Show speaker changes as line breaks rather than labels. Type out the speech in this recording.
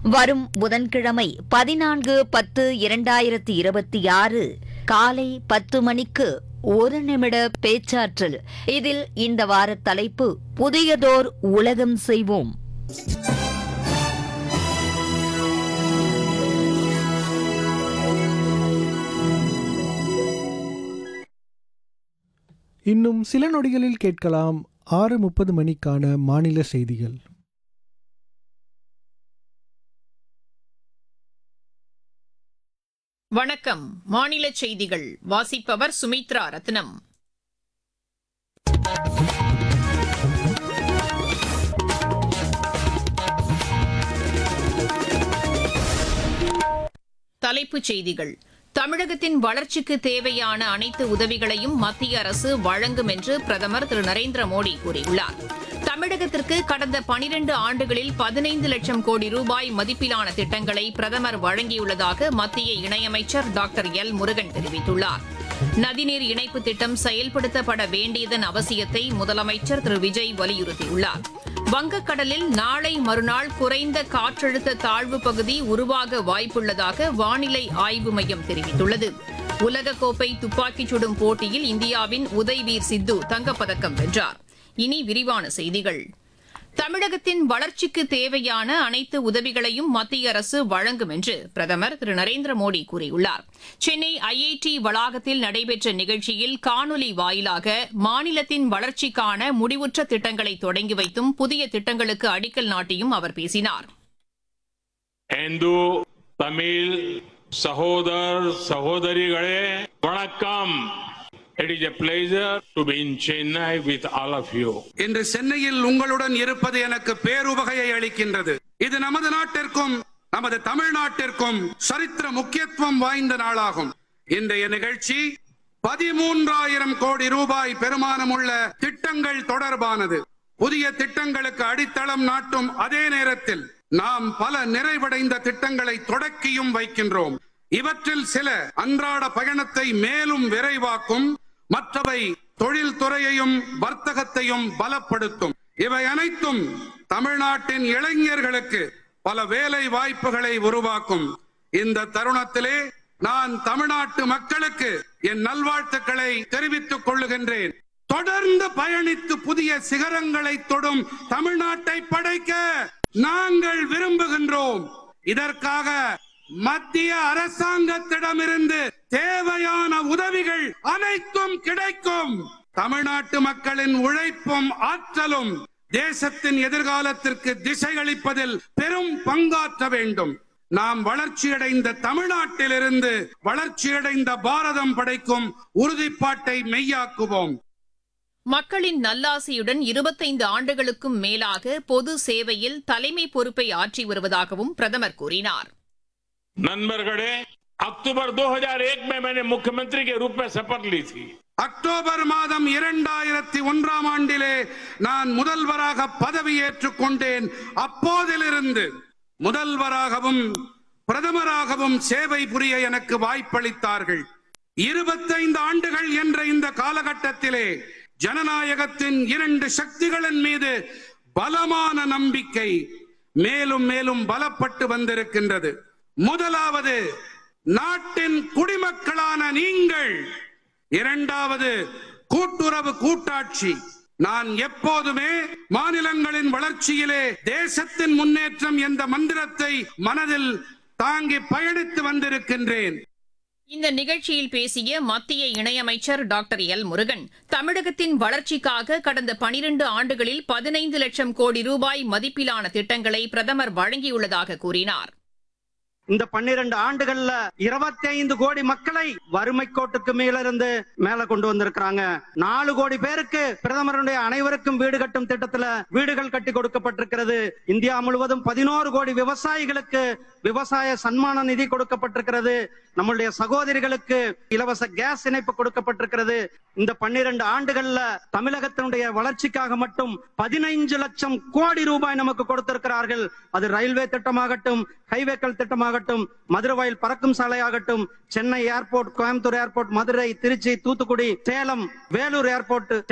வரும் புதன்கிழமை பதினான்கு பத்து இரண்டாயிரத்தி இருபத்தி ஆறு காலை பத்து மணிக்கு ஒரு நிமிட பேச்சாற்றல் இதில் இந்த வார தலைப்பு புதியதோர் உலகம் செய்வோம்
இன்னும் சில நொடிகளில் கேட்கலாம் ஆறு முப்பது மணிக்கான மாநில செய்திகள்
வணக்கம் மாநில செய்திகள் வாசிப்பவர் சுமித்ரா ரத்னம் தலைப்புச் செய்திகள் தமிழகத்தின் வளர்ச்சிக்கு தேவையான அனைத்து உதவிகளையும் மத்திய அரசு வழங்கும் என்று பிரதமர் திரு நரேந்திர மோடி கூறியுள்ளார் தமிழகத்திற்கு கடந்த பனிரண்டு ஆண்டுகளில் பதினைந்து லட்சம் கோடி ரூபாய் மதிப்பிலான திட்டங்களை பிரதமர் வழங்கியுள்ளதாக மத்திய இணையமைச்சர் டாக்டர் எல் முருகன் தெரிவித்துள்ளார் நதிநீர் இணைப்பு திட்டம் செயல்படுத்தப்பட வேண்டியதன் அவசியத்தை முதலமைச்சர் திரு விஜய் வலியுறுத்தியுள்ளார் வங்கக்கடலில் நாளை மறுநாள் குறைந்த காற்றழுத்த தாழ்வு பகுதி உருவாக வாய்ப்புள்ளதாக வானிலை ஆய்வு மையம் தெரிவித்துள்ளது உலகக்கோப்பை துப்பாக்கிச் சுடும் போட்டியில் இந்தியாவின் உதய்வீர் சித்து தங்கப்பதக்கம் வென்றார் இனி விரிவான செய்திகள் தமிழகத்தின் வளர்ச்சிக்கு தேவையான அனைத்து உதவிகளையும் மத்திய அரசு வழங்கும் என்று பிரதமர் திரு நரேந்திர மோடி கூறியுள்ளார் சென்னை ஐஐடி வளாகத்தில் நடைபெற்ற நிகழ்ச்சியில் காணொலி வாயிலாக மாநிலத்தின் வளர்ச்சிக்கான முடிவுற்ற திட்டங்களை தொடங்கி வைத்தும் புதிய திட்டங்களுக்கு அடிக்கல் நாட்டியும் அவர் பேசினார்
ಎಂದು ತಮಿಳ್ ಸಹೋದರ ಸಹೋದರಿಗಳೇ ವಣಕ್ಕಂ it is a pleasure to be in Chennai with all of you
இன்று சென்னையில் உங்களுடன் இருப்பது எனக்கு பேருவகையை அளிக்கின்றது இது நமது நாட்டிற்கும் நமது தமிழ்நாட்டிற்கும் சரித்திர முக்கியத்துவம் வாய்ந்த நாளாகும் இன்றைய நிகழ்ச்சி பதிமூன்றாயிரம் கோடி ரூபாய் பெருமானமுள்ள திட்டங்கள் தொடர்பானது புதிய திட்டங்களுக்கு அடித்தளம் நாட்டும் அதே நேரத்தில் நாம் பல நிறைவடைந்த திட்டங்களை தொடக்கியும் வைக்கின்றோம் இவற்றில் சில அன்றாட பயணத்தை மேலும் விரைவாக்கும் மற்றவை தொழில் துறையையும் வர்த்தகத்தையும் பலப்படுத்தும் இவை அனைத்தும் தமிழ்நாட்டின் இளைஞர்களுக்கு பல வேலை வாய்ப்புகளை உருவாக்கும் இந்த தருணத்திலே நான் தமிழ்நாட்டு மக்களுக்கு என் நல்வாழ்த்துக்களை தெரிவித்துக் கொள்ளுகின்றேன் தொடர்ந்து பயணித்து புதிய சிகரங்களை தொடும் தமிழ்நாட்டை படைக்க நாங்கள் விரும்புகின்றோம் இதற்காக மத்திய அரசாங்கத்திடமிருந்து தேவையான உதவிகள் அனைத்தும் கிடைக்கும் தமிழ்நாட்டு மக்களின் உழைப்பும் ஆற்றலும் தேசத்தின் எதிர்காலத்திற்கு திசையளிப்பதில் பெரும் பங்காற்ற வேண்டும் நாம் வளர்ச்சியடைந்த தமிழ்நாட்டிலிருந்து வளர்ச்சியடைந்த பாரதம் படைக்கும் உறுதிப்பாட்டை மெய்யாக்குவோம்
மக்களின் நல்லாசியுடன் இருபத்தைந்து ஆண்டுகளுக்கும் மேலாக பொது சேவையில் தலைமை பொறுப்பை ஆற்றி வருவதாகவும் பிரதமர் கூறினார்
नंबरगढ़े अक्टूबर 2001 में मैंने मुख्यमंत्री के रूप में शपथ ली थी
அக்டோபர் மாதம் இரண்டாயிரத்தி ஒன்றாம் ஆண்டிலே நான் முதல்வராக பதவியேற்றுக் கொண்டேன் அப்போதிலிருந்து முதல்வராகவும் பிரதமராகவும் சேவை புரிய எனக்கு வாய்ப்பளித்தார்கள் இருபத்தைந்து ஆண்டுகள் என்ற இந்த காலகட்டத்திலே ஜனநாயகத்தின் இரண்டு சக்திகளின் மீது பலமான நம்பிக்கை மேலும் மேலும் பலப்பட்டு வந்திருக்கின்றது முதலாவது நாட்டின் குடிமக்களான நீங்கள் இரண்டாவது கூட்டுறவு கூட்டாட்சி நான் எப்போதுமே மாநிலங்களின் வளர்ச்சியிலே தேசத்தின் முன்னேற்றம் என்ற மந்திரத்தை மனதில் தாங்கி பயணித்து வந்திருக்கின்றேன்
இந்த நிகழ்ச்சியில் பேசிய மத்திய இணையமைச்சர் டாக்டர் எல் முருகன் தமிழகத்தின் வளர்ச்சிக்காக கடந்த பனிரண்டு ஆண்டுகளில் பதினைந்து லட்சம் கோடி ரூபாய் மதிப்பிலான திட்டங்களை பிரதமர் வழங்கியுள்ளதாக கூறினார்
இந்த பன்னிரண்டு ஆண்டுகள்ல இருபத்தி ஐந்து கோடி மக்களை வறுமை கோட்டுக்கு மேல இருந்து மேல கொண்டு வந்திருக்கிறாங்க நாலு கோடி பேருக்கு பிரதமருடைய அனைவருக்கும் வீடு கட்டும் திட்டத்துல வீடுகள் கட்டி கொடுக்கப்பட்டிருக்கிறது இந்தியா முழுவதும் பதினோரு கோடி விவசாயிகளுக்கு விவசாய சன்மான நிதி கொடுக்கப்பட்டிருக்கிறது நம்மளுடைய சகோதரிகளுக்கு இலவச கேஸ் இணைப்பு கொடுக்கப்பட்டிருக்கிறது இந்த பன்னிரண்டு ஆண்டுகள்ல தமிழகத்தினுடைய வளர்ச்சிக்காக மட்டும் பதினைஞ்சு லட்சம் கோடி ரூபாய் நமக்கு கொடுத்திருக்கிறார்கள் அது ரயில்வே திட்டமாகட்டும் ஹைவேக்கள் திட்டமாகட்டும் மதுரவாயில் பறக்கும் சாலையாகட்டும் Chennai airport Coimbatore airport Madurai Tiruchi Thoothukudi Salem Vellore airport